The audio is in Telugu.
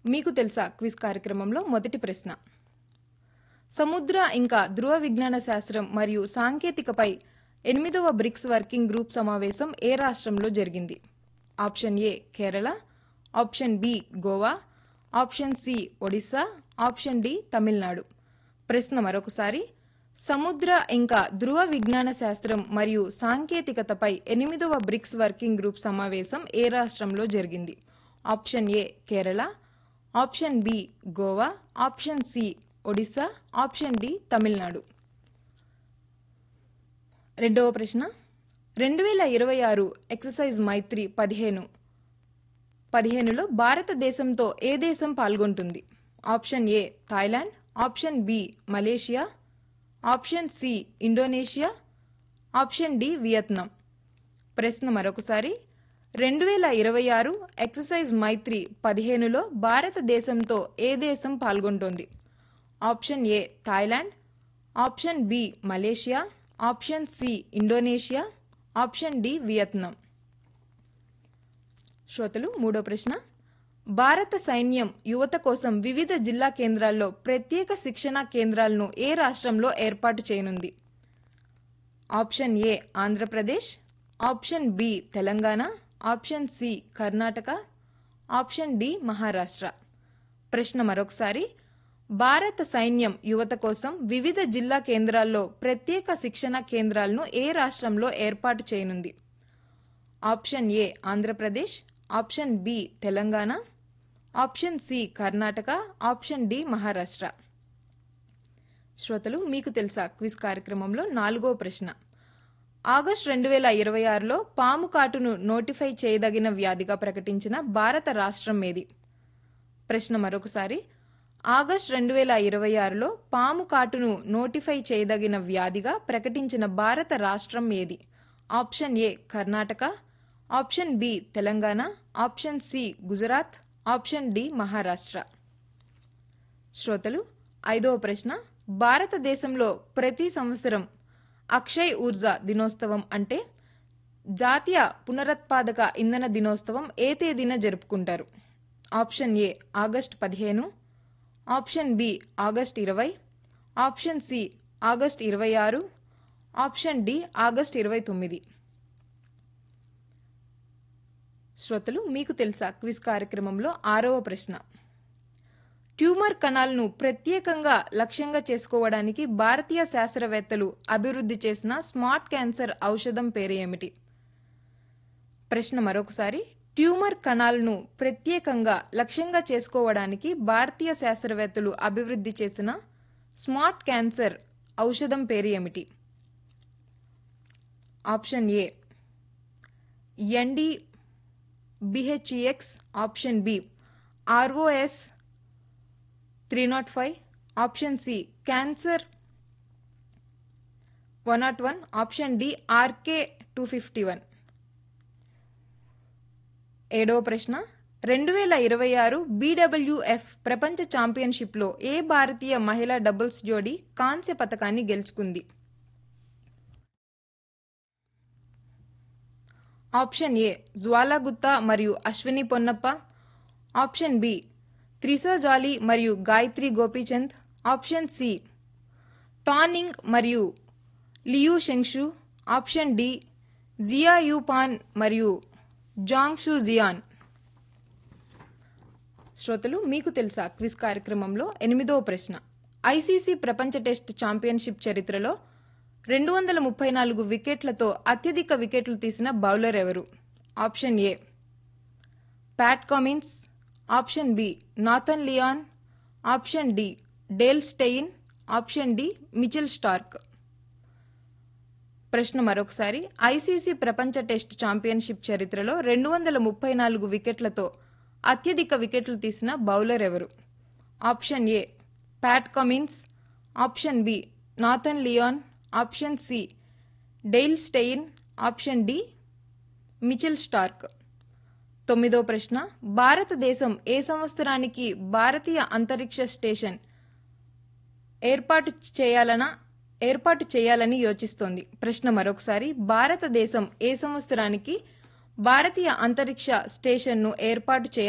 మీకు తెలుసా క్విజ్ కార్యక్రమంలో మొదటి ప్రశ్న సముద్ర ఇంకా ధృవ విజ్ఞాన శాస్త్రం మరియు సాంకేతికపై ఎనిమిదవ బ్రిక్స్ వర్కింగ్ గ్రూప్ సమావేశం ఏ రాష్ట్రంలో జరిగింది option A Kerala option B Goa option C Odisha option D Tamil Nadu ప్రశ్న మరొకసారి సముద్ర ఇంకా ధృవ విజ్ఞాన శాస్త్రం మరియు సాంకేతికతపై ఎనిమిదవ బ్రిక్స్ వర్కింగ్ గ్రూప్ సమావేశం ఏ రాష్ట్రంలో జరిగింది option A Kerala option B Goa option C Odisha option D Tamil Nadu రెండవ ప్రశ్న రెండు వేల ఇరవై ఆరు ఎక్సర్సైజ్ మైత్రి పదిహేను పదిహేనులో భారతదేశంతో ఏ దేశం పాల్గొంటుంది option A Thailand option B Malaysia option C Indonesia option D Vietnam ప్రశ్న మరొకసారి రెండు వేల ఇరవై ఆరు ఎక్సర్సైజ్ మైత్రి పదిహేనులో భారతదేశంతో ఏ దేశం పాల్గొంటోంది option A Thailand option B Malaysia option C Indonesia option D Vietnam శ్రోతలు మూడో ప్రశ్న భారత సైన్యం యువత కోసం వివిధ జిల్లా కేంద్రాల్లో ప్రత్యేక శిక్షణా కేంద్రాలను ఏ రాష్ట్రంలో ఏర్పాటు చేయనుంది option A Andhra Pradesh option B Telangana option C Karnataka option D Maharashtra ప్రశ్న మరొకసారి భారత సైన్యం యువత కోసం వివిధ జిల్లా కేంద్రాల్లో ప్రత్యేక శిక్షణ కేంద్రాలను ఏ రాష్ట్రంలో ఏర్పాటు చేయనుంది option A Andhra Pradesh option B Telangana option C Karnataka option D Maharashtra శ్రోతలు మీకు తెలుసా క్విజ్ కార్యక్రమంలో నాలుగో ప్రశ్న ఆగస్టు రెండు వేల ఇరవై ఆరులో పాము కాటును నోటిఫై చేయదగిన వ్యాధిగా ప్రకటించిన భారత రాష్ట్రం ఏది ప్రశ్న మరొకసారి ఆగస్టు రెండు వేల ఇరవై ఆరులో పాము కాటును నోటిఫై చేయదగిన వ్యాధిగా ప్రకటించిన భారత రాష్ట్రం ఏది option A Karnataka option B Telangana option C Gujarat option D Maharashtra శ్రోతలు ఐదవ ప్రశ్న భారతదేశంలో ప్రతి సంవత్సరం అక్షయ్ ఊర్జా దినోత్సవం అంటే జాతీయ పునరుత్పాదక ఇంధన దినోత్సవం ఏ తేదీన జరుపుకుంటారు ఆప్షన్ ఏ ఆగస్ట్ పదిహేను ఆప్షన్ బి ఆగస్ట్ ఇరవై ఆప్షన్ సి ఆగస్ట్ ఇరవై ఆరు ఆప్షన్ డి ఆగస్ట్ ఇరవై తొమ్మిది శ్రోతలు మీకు తెలుసా క్విజ్ కార్యక్రమంలో ఆరవ ప్రశ్న ట్యూమర్ కణాలను ప్రత్యేకంగా లక్ష్యంగా చేసుకోవడానికి భారతీయ శాస్త్రవేత్తలు అభివృద్ధి చేసిన స్మార్ట్ క్యాన్సర్ ఔషధం పేరు ఏమిటి ప్రశ్న మరొకసారి ట్యూమర్ కణాలను ప్రత్యేకంగా లక్ష్యంగా చేసుకోవడానికి భారతీయ శాస్త్రవేత్తలు అభివృద్ధి చేసిన స్మార్ట్ క్యాన్సర్ ఔషధం పేరు ఏమిటి option A ND BHEX option B ROS three not five option C cancer one not one option D RK two fifty one ఏడవ ప్రశ్న రెండు వేల ఇరవై ఆరు బీడబ్ల్యూఎఫ్ ప్రపంచ ఛాంపియన్షిప్లో ఏ భారతీయ మహిళా డబుల్స్ జోడీ కాంస్య పథకాన్ని గెలుచుకుంది ఆప్షన్ ఏ జ్వాలా గుత్తా మరియు అశ్విని పొన్నప్ప ఆప్షన్ బి త్రిసా జాలి మరియు Gayatri Gopichand option C Tan Ning మరియు Liu Shengshu option D Jia Yifan మరియు జాంగ్షు జియాన్ శ్రోతలు మీకు తెలుసా క్విజ్ కార్యక్రమంలో ఎనిమిదవ ప్రశ్న ఐసీసీ ప్రపంచ టెస్ట్ ఛాంపియన్షిప్ చరిత్రలో రెండు వందల ముప్పై నాలుగు వికెట్లతో అత్యధిక వికెట్లు తీసిన బౌలర్ ఎవరు option A Pat Cummins option B Nathan Lyon option D Dale Steyn option D Mitchell Starc ప్రశ్న మరొకసారి ఐసీసీ ప్రపంచ టెస్ట్ ఛాంపియన్షిప్ చరిత్రలో రెండు వందల ముప్పై నాలుగు వికెట్లతో అత్యధిక వికెట్లు తీసిన బౌలర్ ఎవరు option A Pat Cummins option B Nathan Lyon option C Dale Steyn option D Mitchell Starc తొమ్మిదో ప్రశ్న భారతదేశం ఏ సంవత్సరానికి భారతీయ అంతరిక్ష స్టేషన్ ఏర్పాటు చేయాలన ఏర్పాటు చేయాలని యోచిస్తోంది ప్రశ్న మరొకసారి భారతదేశం ఏ సంవత్సరానికి భారతీయ అంతరిక్ష స్టేషన్ను ఏర్పాటు చేయాలి